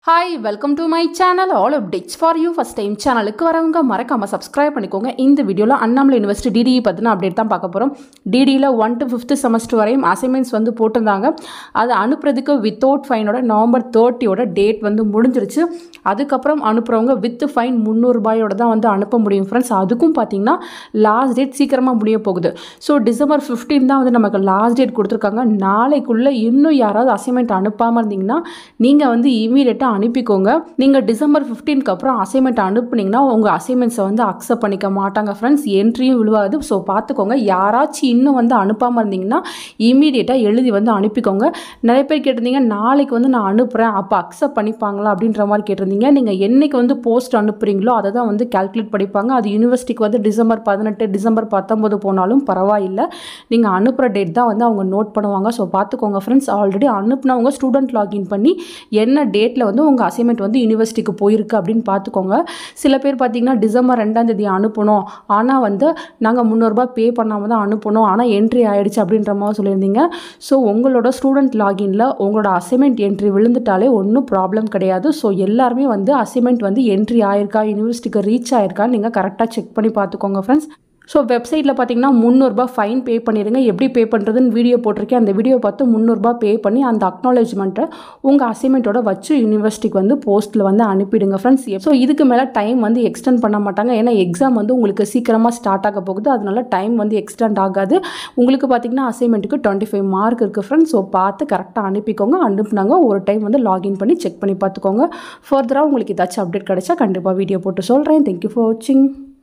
hi welcome to my channel all updates for you first time சேனலுக்கு வரவங்க மறக்காமல் subscribe பண்ணிக்கோங்க இந்த வீடியோவில் அண்ணாமலை யூனிவர்சிட்டி டிடிஇ பற்றின அப்டேட் தான் பார்க்க போகிறோம் டிடியில் ஒன் டு ஃபிஃப்த் செமஸ்டர் வரையும் அசைன்மெண்ட்ஸ் வந்து போட்டிருந்தாங்க அதை அனுப்புறதுக்கு வித்தவுட் ஃபைனோட நவம்பர் தேர்ட்டியோட டேட் வந்து முடிஞ்சிருச்சு அதுக்கப்புறம் அனுப்புகிறவங்க வித் ஃபைன் முந்நூறுபாயோட தான் வந்து அனுப்ப முடியும் ஃப்ரெண்ட்ஸ் அதுக்கும் பார்த்தீங்கன்னா லாஸ்ட் டேட் சீக்கிரமாக முடிய போகுது ஸோ டிசம்பர் ஃபிஃப்டீன் தான் வந்து நமக்கு லாஸ்ட் டேட் கொடுத்துருக்காங்க நாளைக்குள்ளே இன்னும் யாராவது அசைன்மெண்ட் அனுப்பாமல் இருந்தீங்கன்னா நீங்கள் வந்து இமீடியட்டாக அனுப்பிக்கோங்க நீங்கள் டிசம்பர் ஃபிஃப்டீனுக்கு அப்புறம் அசைன்மெண்ட் அனுப்புனீங்கன்னா உங்கள் அசைன்மெண்ட்ஸை வந்து அக்செப்ட் பண்ணிக்க மாட்டாங்க ஃப்ரெண்ட்ஸ் என்ட்ரியும் விழுவாது ஸோ பார்த்துக்கோங்க யாராச்சும் இன்னும் வந்து அனுப்பாமல் இருந்தீங்கன்னா இமீடியட்டாக எழுதி வந்து அனுப்பிக்கோங்க நிறைய பேர் கேட்டிருந்தீங்க நாளைக்கு வந்து நான் அனுப்புகிறேன் அப்போ அக்செப்ட் பண்ணிப்பாங்களா அப்படின்ற மாதிரி கேட்டிருந்தீங்க நீங்கள் என்னைக்கு வந்து போஸ்ட் அனுப்புகிறீங்களோ அதை தான் வந்து கால்குலேட் படிப்பாங்க அது யூனிவர்சிட்டிக்கு வந்து டிசம்பர் பதினெட்டு டிசம்பர் பத்தொம்போது போனாலும் பரவாயில்லை நீங்கள் அனுப்புகிற டேட் தான் வந்து அவங்க நோட் பண்ணுவாங்க ஸோ பார்த்துக்கோங்க ஃப்ரெண்ட்ஸ் ஆல்ரெடி அனுப்புனவங்க ஸ்டூடெண்ட் லாகின் பண்ணி என்ன டேட்டில் வந்து உங்கள் அசைன்மெண்ட் வந்து யூனிவர்சிட்டிக்கு போயிருக்கு அப்படின்னு பார்த்துக்கோங்க சில பேர் பார்த்தீங்கன்னா டிசம்பர் ரெண்டாம் தேதி அனுப்பணும் ஆனால் வந்து நாங்கள் முந்நூறுரூபா பே பண்ணாமல் தான் அனுப்பணும் ஆனால் என்ட்ரி ஆயிடுச்சு அப்படின்ற மாதிரி சொல்லியிருந்தீங்க ஸோ உங்களோட ஸ்டூடெண்ட் லாகின்ல உங்களோட அசைன்மெண்ட் என்ட்ரி விழுந்துட்டாலே ஒன்றும் ப்ராப்ளம் கிடையாது ஸோ எல்லாருமே வந்து அசைன்மெண்ட் வந்து என்ட்ரி ஆயிருக்கா யூனிவர்சிட்டிக்கு ரீச் ஆயிருக்கான்னு நீங்கள் கரெக்டாக செக் பண்ணி பார்த்துக்கோங்க ஃப்ரெண்ட்ஸ் ஸோ வெப்சைட்டில் பார்த்தீங்கன்னா முந்நூறுரூபா ஃபைன் பே பண்ணிடுங்க எப்படி பே பண்ணுறதுன்னு வீடியோ போட்டிருக்கேன் அந்த வீடியோ பார்த்து முந்நூறுரூபா பே பண்ணி அந்த அக்னாலேஜ்மெண்ட்டை உங்கள் அசைன்மெண்ட்டோட வச்சு யூனிவர்சிட்டிக்கு வந்து போஸ்ட்டில் வந்து அனுப்பிடுங்க ஃப்ரெண்ட்ஸ் ஸோ இதுக்கு மேலே டைம் வந்து எக்ஸ்டெண்ட் பண்ண மாட்டாங்க ஏன்னா எக்ஸாம் வந்து உங்களுக்கு சீக்கிரமாக ஸ்டார்ட் ஆக போகுது அதனால டைம் வந்து எக்ஸ்டெண்ட் ஆகாது உங்களுக்கு பார்த்தீங்கன்னா அசைன்மெண்ட்டுக்கு டுவெண்ட்டி ஃபைவ் மார்க் இருக்குது ஃப்ரெண்ட்ஸ் ஸோ பார்த்து கரெக்டாக அனுப்பிக்கோங்க அனுப்புனாங்க ஒரு டைம் வந்து லாகின் பண்ணி செக் பண்ணி பார்த்துக்கோங்க ஃபர்தராக உங்களுக்கு ஏதாச்சும் அப்டேட் கிடைச்சா கண்டிப்பாக வீடியோ போட்டு சொல்கிறேன் தேங்க்யூ ஃபார் வாட்சிங்